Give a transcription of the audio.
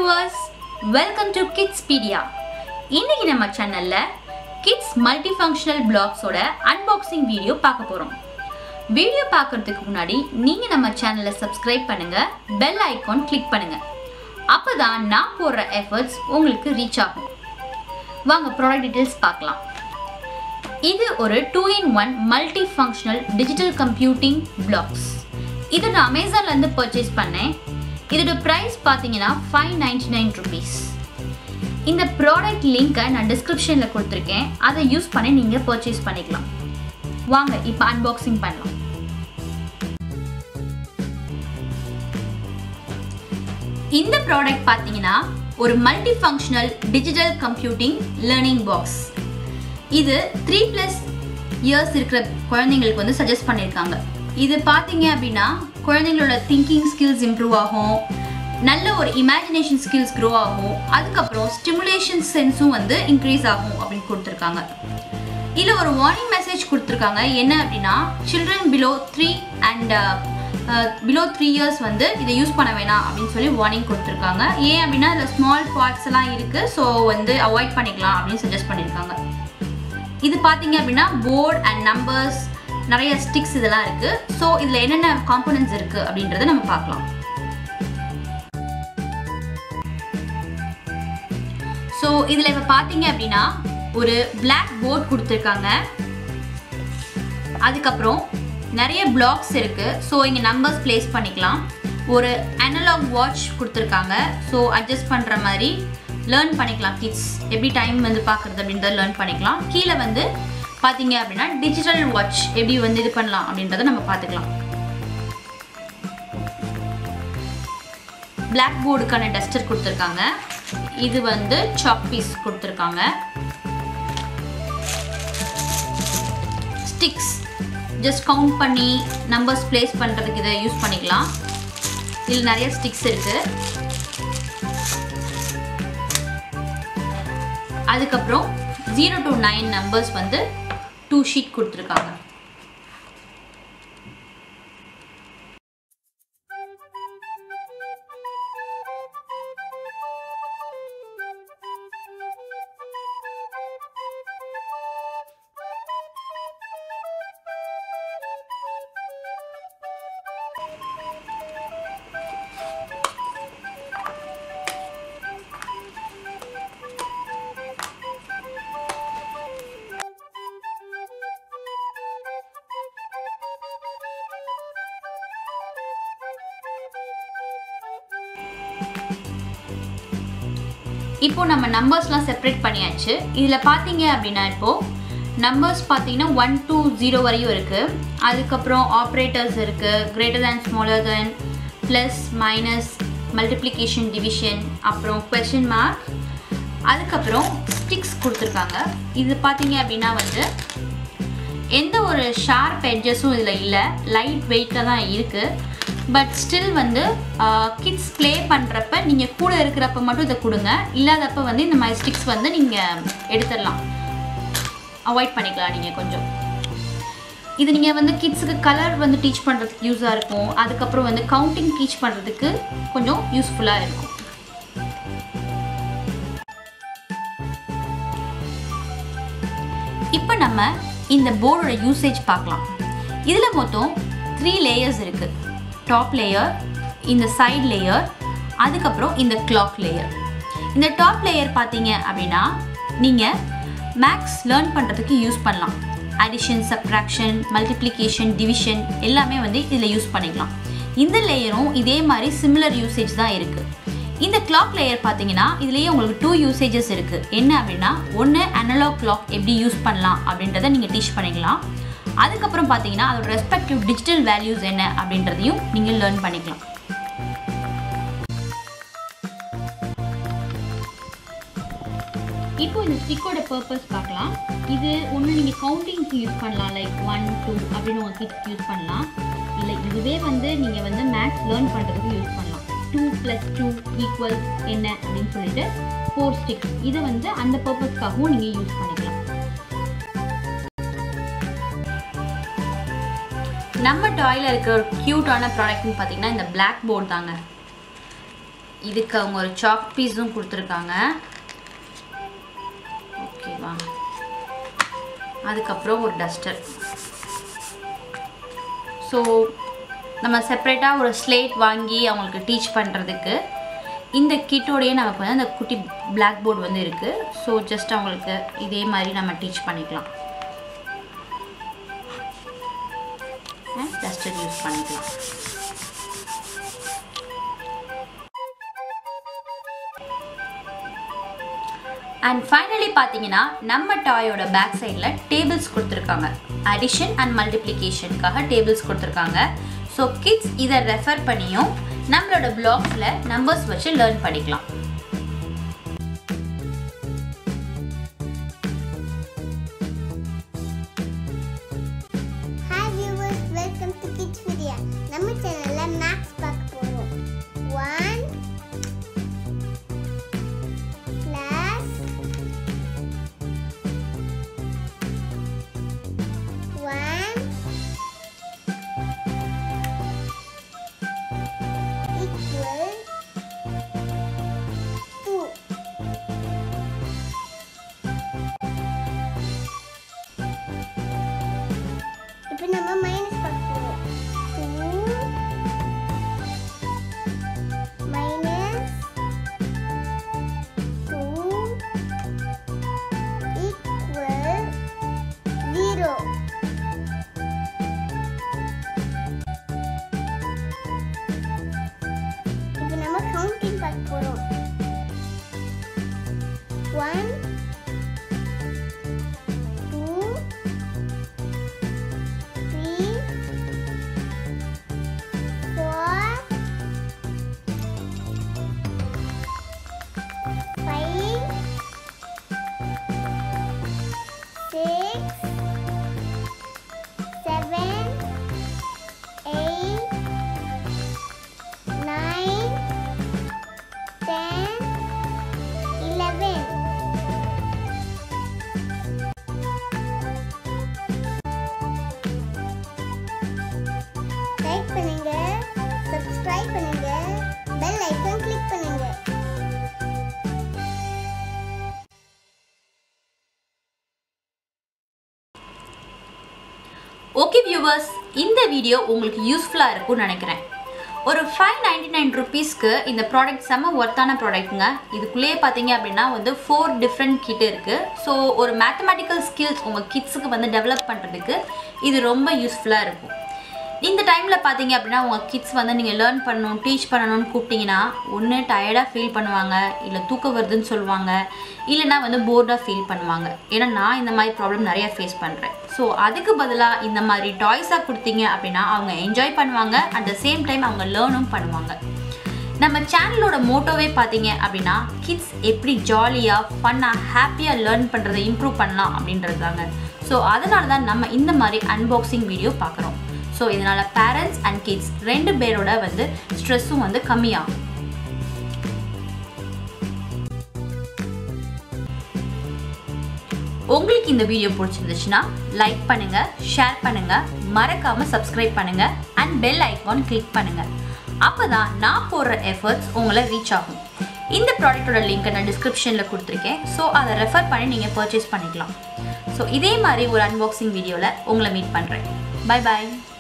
Viewers welcome to கிட்ஸ்பீடியா இன்னைக்கு நம்ம சேனல்ல கிட்ஸ் மல்டி ஃபங்க்ஷனல் பிளாக்ஸோட அன்பாக்சிங் வீடியோ பார்க்க போறோம் வீடியோ பார்க்கறதுக்கு முன்னாடி நீங்க நம்ம சேனலை சப்ஸ்கிரைப் பண்ணுங்க பெல் ஐகான் கிளிக் பண்ணுங்க அப்பதான் நான் போடுற எஃபர்ட்ஸ் உங்களுக்கு ரீச் ஆகும் வாங்க ப்ராடக்ட் டீடைல்ஸ் பார்க்கலாம் இது ஒரு two in one multi functional digital computing blocks இது நான் அமேசான்லேருந்து பர்ச்சேஸ் பண்ணேன் இதோட ப்ரைஸ் பார்த்தீங்கன்னா ஃபைவ் நைன்டி நைன் ருபீஸ் இந்த ப்ராடக்ட் லிங்க்கை நான் டிஸ்கிரிப்ஷனில் கொடுத்துருக்கேன் அதை யூஸ் பண்ணி நீங்கள் பர்ச்சேஸ் பண்ணிக்கலாம் வாங்க இப்போ அன்பாக்சிங் பண்ணலாம் இந்த ப்ராடக்ட் பார்த்தீங்கன்னா ஒரு multi functional digital computing learning box இது த்ரீ ப்ளஸ் இயர்ஸ் இருக்கிற குழந்தைங்களுக்கு வந்து சஜஸ்ட் பண்ணியிருக்காங்க இது பார்த்தீங்க அப்படின்னா குழந்தைங்களோட திங்கிங் ஸ்கில்ஸ் இம்ப்ரூவ் ஆகும் நல்ல ஒரு இமேஜினேஷன் ஸ்கில்ஸ் க்ரோ ஆகும் அதுக்கப்புறம் ஸ்டிமுலேஷன் சென்ஸும் வந்து இன்க்ரீஸ் ஆகும் அப்படின்னு கொடுத்துருக்காங்க இதில் ஒரு வார்னிங் மெசேஜ் கொடுத்துருக்காங்க என்ன அப்படின்னா children below three and below three years வந்து இதை யூஸ் பண்ண வேணாம் அப்படின்னு சொல்லி வார்னிங் கொடுத்துருக்காங்க ஏன் அப்படின்னா அதில் ஸ்மால் பார்ட்ஸ் எல்லாம் இருக்குது ஸோ வந்து அவாய்ட் பண்ணிக்கலாம் அப்படின்னு சஜஸ்ட் பண்ணியிருக்காங்க இது பார்த்தீங்க அப்படின்னா போர்ட் அண்ட் நம்பர்ஸ் நிறைய ஸ்டிக்ஸ் இதெல்லாம் இருக்குது ஸோ இதில் என்னென்ன காம்பனன்ட்ஸ் இருக்குது அப்படின்றத நம்ம பார்க்கலாம் ஸோ இதில் இப்போ பார்த்தீங்க அப்படின்னா ஒரு பிளாக் போர்ட் கொடுத்துருக்காங்க அதுக்கப்புறம் நிறைய பிளாக்ஸ் இருக்குது ஸோ இங்கே நம்பர்ஸ் ப்ளேஸ் பண்ணிக்கலாம் ஒரு அனலாக் வாட்ச் கொடுத்துருக்காங்க ஸோ அட்ஜஸ்ட் பண்ணுற மாதிரி லேர்ன் பண்ணிக்கலாம் கிட்ஸ் எப்படி டைம் வந்து பார்க்குறது அப்படின்றத லேர்ன் பண்ணிக்கலாம் கீழே வந்து பார்த்தீங்க அப்படின்னா டிஜிட்டல் வாட்ச் எப்படி வந்து இது பண்ணலாம் அப்படின்றத நம்ம பார்த்துக்கலாம் பிளாக் போர்டுக்கான டஸ்டர் கொடுத்துருக்காங்க இது வந்து சாக் பீஸ் கொடுத்துருக்காங்க ஸ்டிக்ஸ் ஜஸ்ட் கவுண்ட் பண்ணி நம்பர்ஸ் ப்ளேஸ் பண்ணுறதுக்கு இதை யூஸ் பண்ணிக்கலாம் இதில் நிறைய ஸ்டிக்ஸ் இருக்குது அதுக்கப்புறம் ஜீரோ டு நைன் நம்பர்ஸ் வந்து டூ ஷீட் கொடுத்துருக்காங்க இப்போ நம்ம நம்பர்ஸ்லாம் செப்பரேட் பண்ணியாச்சு இதில் பார்த்தீங்க அப்படின்னா இப்போது நம்பர்ஸ் பார்த்தீங்கன்னா ஒன் டூ ஜீரோ வரையும் இருக்குது அதுக்கப்புறம் ஆப்ரேட்டர்ஸ் இருக்குது greater than smaller than plus minus multiplication division அப்புறம் கொஷின் மார்க் அதுக்கப்புறம் ஸ்டிக்ஸ் கொடுத்துருக்காங்க இது பார்த்தீங்க அப்படின்னா வந்து எந்த ஒரு ஷார்ப் எட்ஜஸும் இதில் இல்லை லைட் வெயிட்டில் தான் இருக்குது பட் ஸ்டில் வந்து கிட்ஸ் ப்ளே பண்ணுறப்ப நீங்கள் கூட இருக்கிறப்ப மட்டும் இதை கொடுங்க இல்லாதப்ப வந்து இந்த மாதிரி ஸ்டிக்ஸ் வந்து நீங்கள் எடுத்துடலாம் அவாய்ட் பண்ணிக்கலாம் நீங்கள் கொஞ்சம் இது நீங்கள் வந்து கிட்ஸுக்கு கலர் வந்து டீச் பண்ணுறதுக்கு யூஸாக இருக்கும் அதுக்கப்புறம் வந்து கவுண்டிங் டீச் பண்ணுறதுக்கு கொஞ்சம் யூஸ்ஃபுல்லாக இருக்கும் இப்போ நம்ம இந்த போர்டோட யூசேஜ் பார்க்கலாம் இதில் மொத்தம் த்ரீ லேயர்ஸ் இருக்குது டாப் லேயர் இந்த சைட் லேயர் அதுக்கப்புறம் இந்த கிளாக் லேயர் இந்த டாப் லேயர் பார்த்தீங்க அப்படின்னா நீங்கள் மேக்ஸ் லேர்ன் பண்ணுறதுக்கு யூஸ் பண்ணலாம் அடிஷன் சப்ராக்ஷன் மல்டிப்ளிகேஷன் டிவிஷன் எல்லாமே வந்து இதில் யூஸ் பண்ணிக்கலாம் இந்த லேயரும் இதே மாதிரி சிமிலர் யூசேஜ் தான் இருக்குது இந்த கிளாக் லேயர் பார்த்தீங்கன்னா இதுலேயே உங்களுக்கு டூ யூசேஜஸ் இருக்குது என்ன அப்படின்னா ஒன்று அனலாக் கிளாக் எப்படி யூஸ் பண்ணலாம் அப்படின்றத நீங்கள் டீச் பண்ணிக்கலாம் அதுக்கப்புறம் பார்த்தீங்கன்னா அதோட ரெஸ்பெக்டிவ் டிஜிட்டல் வேல்யூஸ் என்ன அப்படின்றதையும் நீங்கள் லேர்ன் பண்ணிக்கலாம் இப்போ இந்த ஸ்டிக்கோட பர்பஸ் பார்க்கலாம் இது ஒன்று நீங்கள் கவுண்டிங்க்கு யூஸ் பண்ணலாம் லைக் ஒன் டூ அப்படின்னு உங்கள் கிட்ஸ்க்கு யூஸ் பண்ணலாம் இல்லை இதுவே வந்து நீங்கள் வந்து மேக்ஸ் லேர்ன் பண்ணுறதுக்கு யூஸ் பண்ணலாம் டூ ப்ளஸ் டூ ஈக்குவல் என்ன அப்படின்னு சொல்லிட்டு ஃபோர் ஸ்டிக்ஸ் இதை வந்து அந்த பர்பஸ்க்காகவும் நீங்கள் யூஸ் பண்ணிக்கலாம் நம்ம டாயில் இருக்கிற ஒரு க்யூட்டான ப்ராடக்ட்னு பார்த்தீங்கன்னா இந்த பிளாக் போர்ட் தாங்க இதுக்கு அவங்க ஒரு சாக் பீஸும் கொடுத்துருக்காங்க ஓகேவா அதுக்கப்புறம் ஒரு டஸ்டர் ஸோ நம்ம செப்பரேட்டாக ஒரு ஸ்லேட் வாங்கி அவங்களுக்கு டீச் பண்ணுறதுக்கு இந்த கிட்டோடையே நமக்கு வந்து அந்த குட்டி பிளாக் போர்டு வந்து இருக்குது ஸோ ஜஸ்ட் அவங்களுக்கு இதே மாதிரி நம்ம டீச் பண்ணிக்கலாம் டஸ்டர் யூஸ் பண்ணிக்கலாம் அண்ட் ஃபைனலி பார்த்தீங்கன்னா நம்ம டாயோட பேக் சைடில் டேபிள்ஸ் கொடுத்துருக்காங்க அடிஷன் அண்ட் மல்டிப்ளிகேஷனுக்காக டேபிள்ஸ் கொடுத்துருக்காங்க ஸோ கிட்ஸ் இதை ரெஃபர் பண்ணியும் நம்மளோட பிளாக்ஸில் நம்பர்ஸ் வச்சு லேர்ன் பண்ணிக்கலாம் hi viewers welcome to kids video நம்ம சேனல்ல மேக்ஸ் பார்க்க போறோம் 1 பிளஸ் 1 equal 2 இப்போ நம்ம மைனஸ் பார்க்க போறோம் 2 மைனஸ் 2 ஈக்குவல் 0 இப்போ நம்ம கவுண்டிங் பார்க்க போறோம் 1 2 three, four, five, six, seven, eight, nine, ten, eleven. Like பண்ணுங்க சப்ஸ்கிரைப் பண்ணுங்க பெல் ஐகான் கிளிக் பண்ணுங்க ஓகே வியூவர்ஸ் இந்த வீடியோ உங்களுக்கு யூஸ்ஃபுல்லாக இருக்கும்னு நினைக்கிறேன் ஒரு ஃபைவ் நைன்டி நைன் ருபீஸ்க்கு இந்த ப்ராடக்ட் செம்ம ஒர்த்தான ப்ராடக்ட்டுங்க இதுக்குள்ளேயே பார்த்தீங்க அப்படின்னா வந்து ஃபோர் டிஃப்ரெண்ட் கிட் இருக்குது ஸோ ஒரு மேத்தமெட்டிக்கல் ஸ்கில்ஸ் உங்கள் கிட்ஸுக்கு வந்து டெவலப் பண்ணுறதுக்கு இது ரொம்ப யூஸ்ஃபுல்லாக இருக்கும் இந்த டைமில் பார்த்தீங்க அப்படின்னா உங்கள் கிட்ஸ் வந்து நீங்கள் லேர்ன் பண்ணணும் டீச் பண்ணணும்னு கூப்பிட்டீங்கன்னா ஒன்று டயர்டாக ஃபீல் பண்ணுவாங்க இல்லை தூக்கம் வருதுன்னு சொல்லுவாங்க இல்லைன்னா வந்து போர்டாக ஃபீல் பண்ணுவாங்க ஏன்னா நான் இந்த மாதிரி ப்ராப்ளம் நிறைய ஃபேஸ் பண்ணுறேன் ஸோ அதுக்கு பதிலாக இந்த மாதிரி டாய்ஸாக கொடுத்தீங்க அப்படின்னா அவங்க என்ஜாய் பண்ணுவாங்க அட் த சேம் டைம் அவங்க லேர்னும் பண்ணுவாங்க நம்ம சேனலோட மோட்டோவே பார்த்தீங்க அப்படின்னா கிட்ஸ் எப்படி ஜாலியாக ஃபன்னாக ஹாப்பியாக லேர்ன் பண்ணுறதை இம்ப்ரூவ் பண்ணலாம் அப்படின்றது தாங்க ஸோ அதனால தான் நம்ம இந்த மாதிரி அன்பாக்சிங் வீடியோ பார்க்குறோம் ஸோ இதனால் பேரண்ட்ஸ் அண்ட் கிட்ஸ் ரெண்டு பேரோட வந்து ஸ்ட்ரெஸ்ஸும் வந்து கம்மியாகும் உங்களுக்கு இந்த வீடியோ பிடிச்சிருந்துச்சுன்னா லைக் பண்ணுங்க ஷேர் பண்ணுங்க மறக்காம சப்ஸ்கிரைப் பண்ணுங்க அண்ட் பெல் ஐகான் கிளிக் பண்ணுங்க அப்பதான் நான் போடுற எஃபர்ட்ஸ் உங்களை ரீச் ஆகும் இந்த ப்ராடக்ட்டோட லிங்க்கை நான் டிஸ்கிரிப்ஷனில் கொடுத்துருக்கேன் ஸோ அதை ரெஃபர் பண்ணி நீங்கள் பர்ச்சேஸ் பண்ணிக்கலாம் ஸோ இதே மாதிரி ஒரு அன்பாக்சிங் வீடியோவில் உங்களை மீட் பண்ணுறேன் பை பாய்